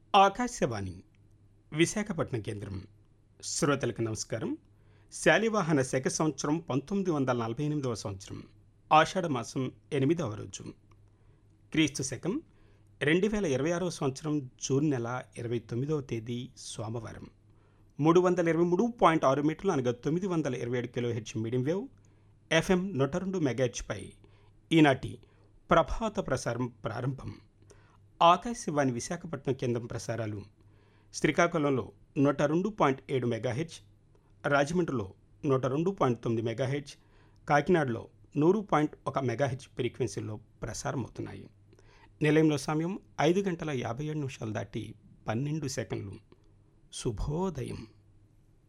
ఆకాశవాణి విశాఖపట్నం కేంద్రం శ్రోతలకు నమస్కారం శాలివాహన శక సంవత్సరం పంతొమ్మిది వందల నలభై ఎనిమిదవ సంవత్సరం ఆషాఢ మాసం ఎనిమిదవ రోజు క్రీస్తు శకం రెండు వేల ఇరవై ఆరవ సంవత్సరం జూన్ నెల ఇరవై తొమ్మిదవ తేదీ సోమవారం మూడు వందల ఇరవై మూడు పాయింట్ ఆరు మీటర్లు అనగా తొమ్మిది వందల ఇరవై ఏడు kilohertz medium wave FM నూట రెండు మెగాహెచ్పై ఈనాటి ప్రభాత ప్రసారం ప్రారంభం ఆకాశవాణి విశాఖపట్నం కేంద్రం ప్రసారాలు శ్రీకాకుళంలో నూట రెండు పాయింట్ ఏడు మెగాహెచ్ రాజమండ్రిలో నూట రెండు పాయింట్ తొమ్మిది మెగాహెచ్ కాకినాడలో నూరు పాయింట్ ఒక మెగాహెచ్ ఫ్రీక్వెన్సీలో ప్రసారం అవుతున్నాయి నిలయంలో సమయం ఐదు గంటల యాభై ఏడు నిమిషాలు దాటి పన్నెండు సెకండ్లు శుభోదయం